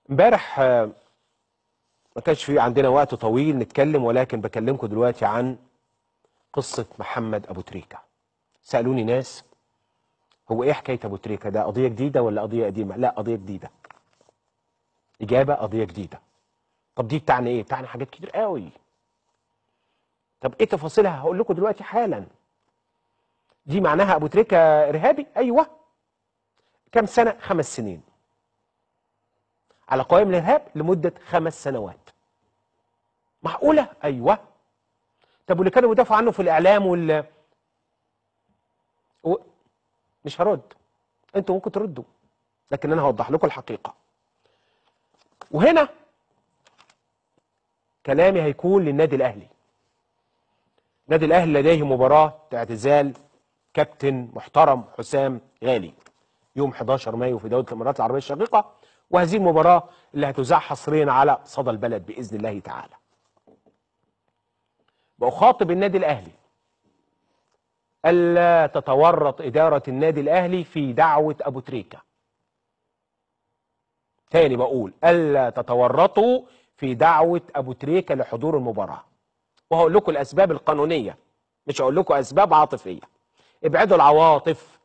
امبارح آه، ما كانش في عندنا وقت طويل نتكلم ولكن بكلمكم دلوقتي عن قصة محمد أبو تريكة سألوني ناس هو إيه حكاية أبو تريكة ده قضية جديدة ولا قضية قديمة لا قضية جديدة إجابة قضية جديدة طب دي بتعني إيه بتعني حاجات كتير قوي طب إيه تفاصيلها هقول لكم دلوقتي حالا دي معناها أبو تريكة إرهابي أيوه كم سنة خمس سنين على قوائم الارهاب لمده خمس سنوات. معقوله؟ ايوه. طب واللي كانوا بيدافعوا عنه في الاعلام وال و... مش هرد. انتوا ممكن تردوا. لكن انا هوضح لكم الحقيقه. وهنا كلامي هيكون للنادي الاهلي. النادي الاهلي لديه مباراه اعتزال كابتن محترم حسام غالي يوم 11 مايو في دوله الامارات العربيه الشقيقه وهذه المباراة اللي هتذاع حصريا على صدى البلد بإذن الله تعالى بأخاطب النادي الأهلي ألا تتورط إدارة النادي الأهلي في دعوة أبو تريكة تاني بقول ألا تتورطوا في دعوة أبو تريكة لحضور المباراة وهقول لكم الأسباب القانونية مش هقول لكم أسباب عاطفية ابعدوا العواطف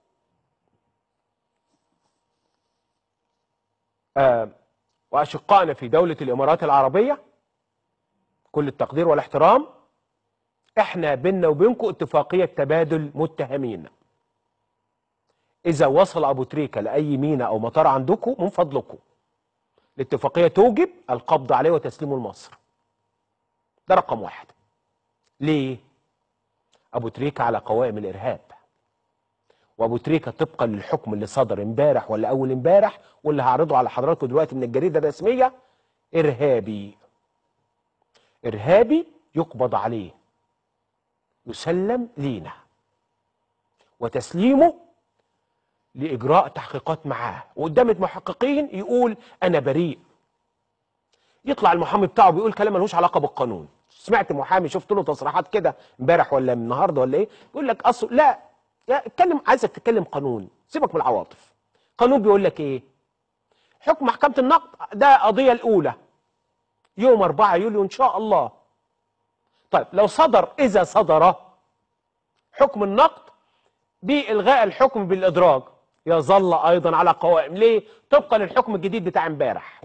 آه وأشقائنا في دولة الإمارات العربية كل التقدير والاحترام احنا بينا وبينكم اتفاقية تبادل متهمين إذا وصل أبو تريكة لأي ميناء أو مطار عندكم من فضلكم الاتفاقية توجب القبض عليه وتسليمه لمصر ده رقم واحد ليه؟ أبو تريكة على قوائم الإرهاب وابو تريكه طبقا للحكم اللي صدر امبارح ولا اول امبارح واللي هعرضه على حضراتكم دلوقتي من الجريده الرسميه ارهابي ارهابي يقبض عليه يسلم لينا وتسليمه لاجراء تحقيقات معاه وقدام المحققين يقول انا بريء يطلع المحامي بتاعه بيقول كلام ملوش علاقه بالقانون سمعت محامي شفت له تصريحات كده امبارح ولا النهارده ولا ايه بيقول لك اصل لا يا اتكلم عايزك تتكلم قانون سيبك من العواطف قانون بيقول لك ايه حكم محكمة النقد ده قضية الأولى يوم 4 يوليو إن شاء الله طيب لو صدر إذا صدر حكم النقد بإلغاء الحكم بالإدراج يظل أيضا على قوائم ليه؟ طبقا للحكم الجديد بتاع امبارح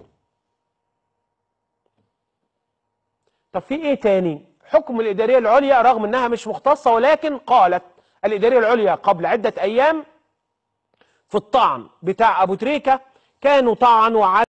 طب في إيه تاني؟ حكم الإدارية العليا رغم إنها مش مختصة ولكن قالت الإدارية العليا قبل عدة أيام في الطعن بتاع أبو تريكة كانوا طعنوا على